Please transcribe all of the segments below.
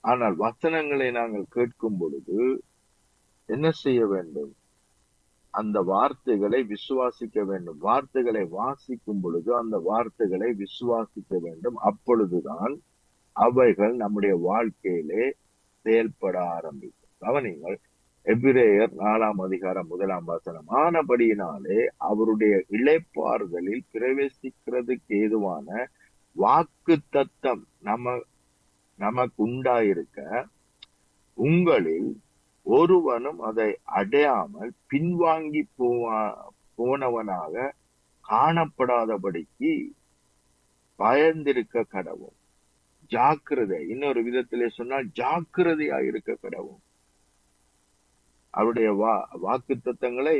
ஆனால் வசனங்களை நாங்கள் கேட்கும் பொழுது என்ன செய்ய வேண்டும் அந்த வார்த்தைகளை விசுவாசிக்க வேண்டும் வார்த்தைகளை வாசிக்கும் பொழுது அந்த வார்த்தைகளை விசுவாசிக்க வேண்டும் அப்பொழுதுதான் அவைகள் நம்முடைய வாழ்க்கையிலே செயல்பட ஆரம்பிக்கும் கவனிங்கள் எபிரேயர் நாலாம் அதிகாரம் முதலாம் வசனம் ஆனபடியினாலே அவருடைய இளைப்பாறுதலில் பிரவேசிக்கிறதுக்கு ஏதுவான வாக்கு தத்தம் நம்ம நமக்கு உண்டாயிருக்க உங்களில் ஒருவனும் அதை அடையாமல் பின்வாங்கி போவா போனவனாக காணப்படாதபடிக்கு பயந்திருக்க கடவும் ஜாக்கிரதை இன்னொரு விதத்திலே சொன்னால் ஜாக்கிரதையா இருக்க கடவும் அவருடைய வா வாக்கு தத்தங்களை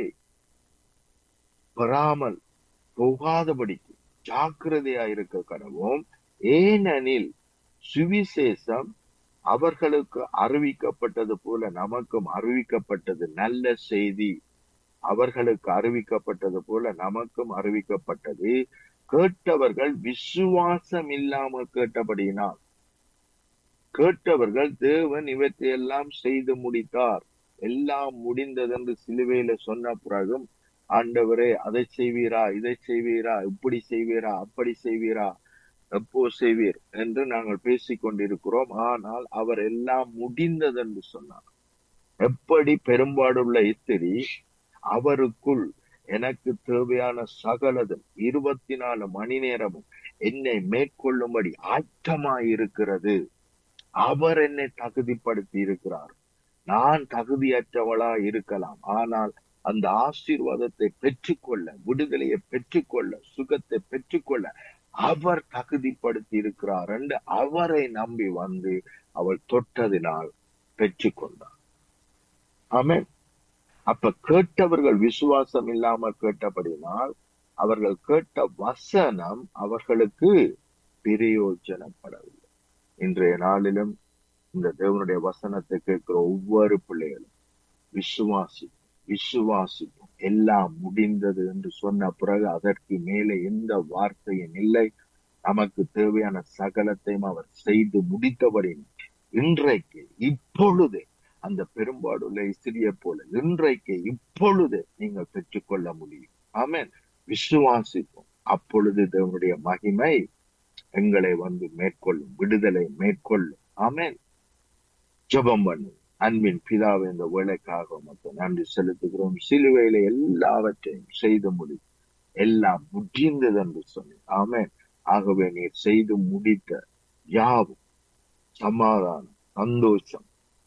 பெறாமல் போகாதபடிக்கு ஜாக்கிரதையா இருக்க கடவும் ஏனெனில் சுவிசேஷம் அவர்களுக்கு அறிவிக்கப்பட்டது போல நமக்கும் அறிவிக்கப்பட்டது நல்ல செய்தி அவர்களுக்கு அறிவிக்கப்பட்டது போல நமக்கும் அறிவிக்கப்பட்டது கேட்டவர்கள் விசுவாசம் இல்லாமல் கேட்டபடியினால் கேட்டவர்கள் தேவன் இவற்றையெல்லாம் செய்து முடித்தார் எல்லாம் முடிந்ததென்று சிலுவையில சொன்ன பிறகும் ஆண்டவரே அதை செய்வீரா இதை செய்வீரா இப்படி செய்வீரா அப்படி செய்வீரா எப்போ செய்வீர் என்று நாங்கள் பேசிக் கொண்டிருக்கிறோம் ஆனால் அவர் எல்லாம் முடிந்தது என்று சொன்னார் எப்படி பெரும்பாடுள்ள இத்திரி அவருக்குள் எனக்கு தேவையான சகலதும் இருபத்தி நாலு மணி நேரமும் என்னை மேற்கொள்ளும்படி ஆற்றமாயிருக்கிறது அவர் என்னை தகுதிப்படுத்தி இருக்கிறார் நான் தகுதியற்றவளா இருக்கலாம் ஆனால் அந்த ஆசீர்வாதத்தை பெற்றுக்கொள்ள விடுதலையை பெற்றுக்கொள்ள சுகத்தை பெற்றுக்கொள்ள அவர் தகுதிப்படுத்தி இருக்கிறார் என்று அவரை நம்பி வந்து அவள் தொட்டதினால் பெற்றுக்கொண்டார் ஆமென் அப்ப கேட்டவர்கள் விசுவாசம் இல்லாமல் கேட்டபடினால் அவர்கள் கேட்ட வசனம் அவர்களுக்கு பிரயோஜனப்படவில்லை இன்றைய நாளிலும் இந்த தேவனுடைய வசனத்தை கேட்கிற ஒவ்வொரு பிள்ளைகளும் விசுவாசி விசுவாசிப்போம் எல்லாம் முடிந்தது என்று சொன்ன பிறகு அதற்கு மேலே எந்த வார்த்தையும் இல்லை நமக்கு தேவையான சகலத்தையும் அவர் செய்து முடித்தபடி இன்றைக்கு இப்பொழுதே அந்த பெரும்பாடுள்ள இஸ்திரியை போல இன்றைக்கு இப்பொழுது நீங்கள் பெற்றுக்கொள்ள முடியும் ஆமென் விசுவாசிப்போம் அப்பொழுது தேவனுடைய மகிமை எங்களை வந்து மேற்கொள்ளும் விடுதலை மேற்கொள்ளும் ஆமென் ஜெபம் பண்ணும் அன்பின் பிதாவை இந்த வேலைக்காக மட்டும் நன்றி செலுத்துகிறோம் சிலுவையில எல்லாவற்றையும் செய்து முடி எல்லாம் முடிந்தது என்று சொன்னேன் ஆமென் ஆகவே நீர் செய்து முடித்த யாவும் சமாதானம் சந்தோஷம்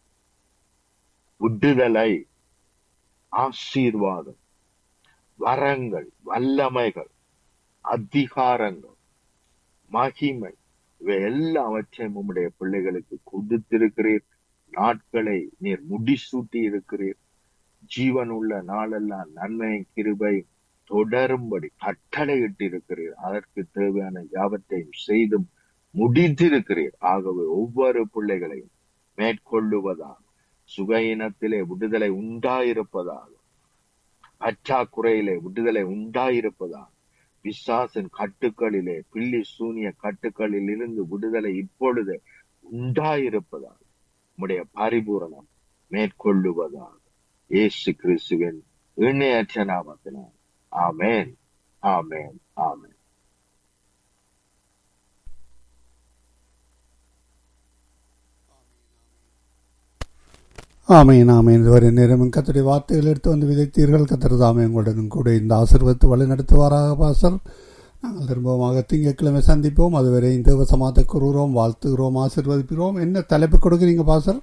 விடுதலை ஆசீர்வாதம் வரங்கள் வல்லமைகள் அதிகாரங்கள் மகிமை இவை எல்லாவற்றையும் உம்முடைய பிள்ளைகளுக்கு கொடுத்திருக்கிறீர் நாட்களை நீர் முடிசூட்டி இருக்கிறீர் ஜீவன் உள்ள நாளெல்லாம் நன்மை கிருபை தொடரும்படி கட்டளையிட்டு இருக்கிறீர் அதற்கு தேவையான யாவற்றையும் செய்து முடித்திருக்கிறீர் ஆகவே ஒவ்வொரு பிள்ளைகளையும் மேற்கொள்ளுவதாக சுகையினத்திலே விடுதலை உண்டாயிருப்பதாக பற்றாக்குறையிலே விடுதலை உண்டாயிருப்பதாக பிசாசின் கட்டுக்களிலே பில்லி சூனிய கட்டுக்களில் இருந்து விடுதலை இப்பொழுது உண்டாயிருப்பதாக உம்முடைய பரிபூரணம் மேற்கொள்ளுவதாக இயேசு கிறிஸ்துவின் இணையற்ற நாமத்தினால் ஆமென் ஆமென் ஆமென் ஆமையின் ஆமையின் இதுவரை நேரமும் கத்தருடைய வார்த்தைகள் எடுத்து வந்து விதைத்தீர்கள் கத்தர் தாமே உங்களுடன் கூட இந்த ஆசீர்வத்து வழி நடத்துவாராக பாசர் நாங்கள் திரும்பமாக திங்கட்கிழமை சந்திப்போம் அதுவரை இந்த சமாத்தை கூறுகிறோம் வாழ்த்துகிறோம் ஆசீர்வதிக்கிறோம் என்ன தலைப்பு கொடுக்குறீங்க பாசர்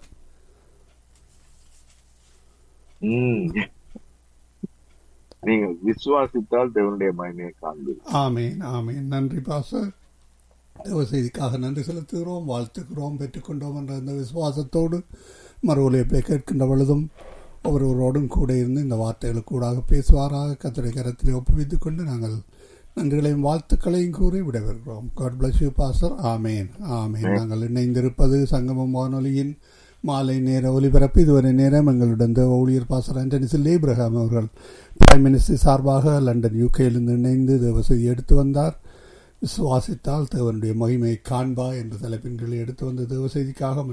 உம் நீங்கள் விசுவாசித்தால் தேவனுடைய மகிமையை காண்பீர்கள் ஆமேன் ஆமேன் நன்றி பாசர் தேவ செய்திக்காக நன்றி செலுத்துகிறோம் வாழ்த்துக்கிறோம் பெற்றுக்கொண்டோம் என்ற இந்த விசுவாசத்தோடு மறு ஒலியப்பை கேட்கின்ற பொழுதும் ஒவ்வொருவரோடும் கூட இருந்து இந்த வார்த்தைகளுக்கு கூடாக பேசுவாராக கத்துரை கரத்திலே ஒப்புவித்துக் கொண்டு நாங்கள் நன்றிகளையும் வாழ்த்துக்களையும் கூறி விடைபெறுகிறோம் காட் பிளஸ் யூ பாசர் ஆமேன் ஆமேன் நாங்கள் இணைந்திருப்பது சங்கமம் வானொலியின் மாலை நேர ஒலிபரப்பு இதுவரை நேரம் எங்களுடன் தேவ ஊழியர் பாசர் ஆண்டனிசில் ஏப்ரஹாம் அவர்கள் பிரைம் மினிஸ்டர் சார்பாக லண்டன் யூகேயிலிருந்து இணைந்து தேவ செய்தி எடுத்து வந்தார் விசுவாசித்தால் தேவனுடைய மகிமையை காண்பா என்ற தலைப்பின் கீழ் எடுத்து வந்த தேவ செய்திக்காக